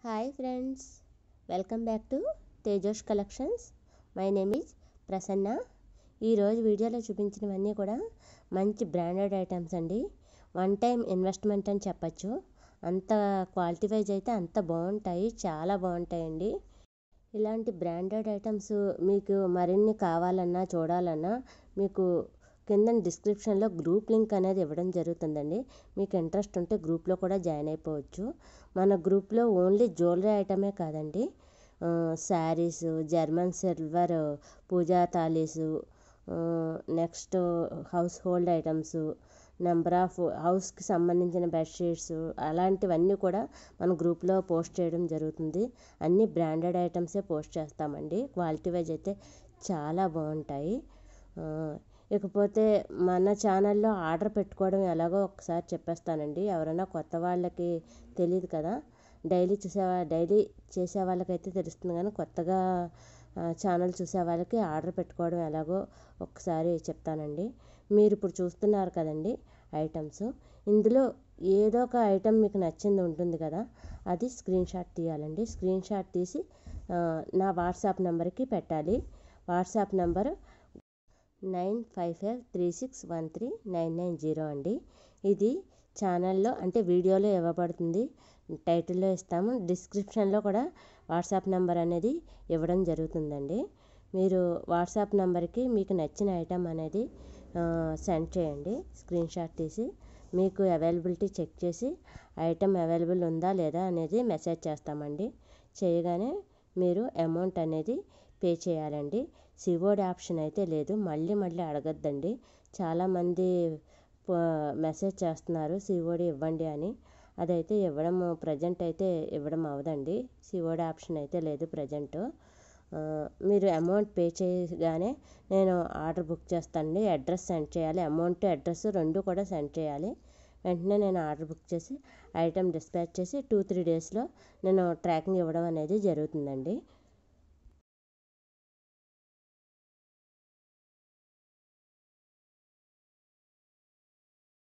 hi friends welcome back to Tejosh collections my name is Prasanna ఈరోజు వీడియోలో చూపించినవన్నీ కూడా మంచి బ్రాండెడ్ ఐటమ్స్ అండి వన్ టైం ఇన్వెస్ట్మెంట్ అని చెప్పచ్చు అంత క్వాలిటీ వైజ్ అయితే అంత బాగుంటాయి చాలా బాగుంటాయండి ఇలాంటి బ్రాండెడ్ ఐటమ్స్ మీకు మరిన్ని కావాలన్నా చూడాలన్నా మీకు కింద డిస్క్రిప్షన్లో గ్రూప్ లింక్ అనేది ఇవ్వడం జరుగుతుందండి మీకు ఇంట్రెస్ట్ ఉంటే గ్రూప్లో కూడా జాయిన్ అయిపోవచ్చు మన గ్రూప్లో ఓన్లీ జ్యువెలరీ ఐటమే కాదండి saris German silver puja thalis next household items number of హౌస్కి సంబంధించిన బెడ్షీట్స్ అలాంటివన్నీ కూడా మన గ్రూప్లో పోస్ట్ చేయడం జరుగుతుంది అన్ని బ్రాండెడ్ ఐటమ్సే పోస్ట్ చేస్తామండి క్వాలిటీ వైజ్ అయితే చాలా బాగుంటాయి ఇకపోతే మన ఛానల్లో ఆర్డర్ పెట్టుకోవడం ఎలాగో ఒకసారి చెప్పేస్తానండి ఎవరైనా కొత్త వాళ్ళకి తెలియదు కదా డైలీ చూసే డైలీ చేసే వాళ్ళకైతే తెలుస్తుంది కానీ కొత్తగా ఛానల్ చూసే వాళ్ళకి ఆర్డర్ పెట్టుకోవడం ఎలాగో ఒకసారి చెప్తానండి మీరు ఇప్పుడు చూస్తున్నారు కదండి ఐటమ్స్ ఇందులో ఏదో ఒక ఐటమ్ మీకు నచ్చింది ఉంటుంది కదా అది స్క్రీన్ షాట్ తీయాలండి స్క్రీన్ షాట్ తీసి నా వాట్సాప్ నెంబర్కి పెట్టాలి WhatsApp number nine five five three six one three nine nine zero అండి ఇది ఛానల్లో అంటే వీడియోలో ఇవ్వబడుతుంది టైటిల్లో ఇస్తాము డిస్క్రిప్షన్లో కూడా వాట్సాప్ నెంబర్ అనేది ఇవ్వడం జరుగుతుందండి మీరు వాట్సాప్ నెంబర్కి మీకు నచ్చిన ఐటమ్ అనేది సెండ్ చేయండి స్క్రీన్ షాట్ తీసి మీకు అవైలబిలిటీ చెక్ చేసి ఐటమ్ అవైలబుల్ ఉందా లేదా అనేది మెసేజ్ చేస్తామండి చేయగానే మీరు అమౌంట్ అనేది పే చేయాలండి సివోడి ఆప్షన్ అయితే లేదు మళ్ళీ మళ్ళీ అడగద్దండి చాలామంది మెసేజ్ చేస్తున్నారు సివోడి ఇవ్వండి అని అదైతే ఇవ్వడం ప్రజెంట్ అయితే ఇవ్వడం అవదండి సివోడి ఆప్షన్ అయితే లేదు ప్రజెంట్ మీరు అమౌంట్ పే చేయగానే నేను ఆర్డర్ బుక్ చేస్తానండి అడ్రస్ సెండ్ చేయాలి అమౌంట్ అడ్రస్ రెండు కూడా సెండ్ చేయాలి వెంటనే నేను ఆర్డర్ బుక్ చేసి ఐటెం డిస్పాచ్ చేసి టూ త్రీ డేస్లో నేను ట్రాకింగ్ ఇవ్వడం అనేది జరుగుతుందండి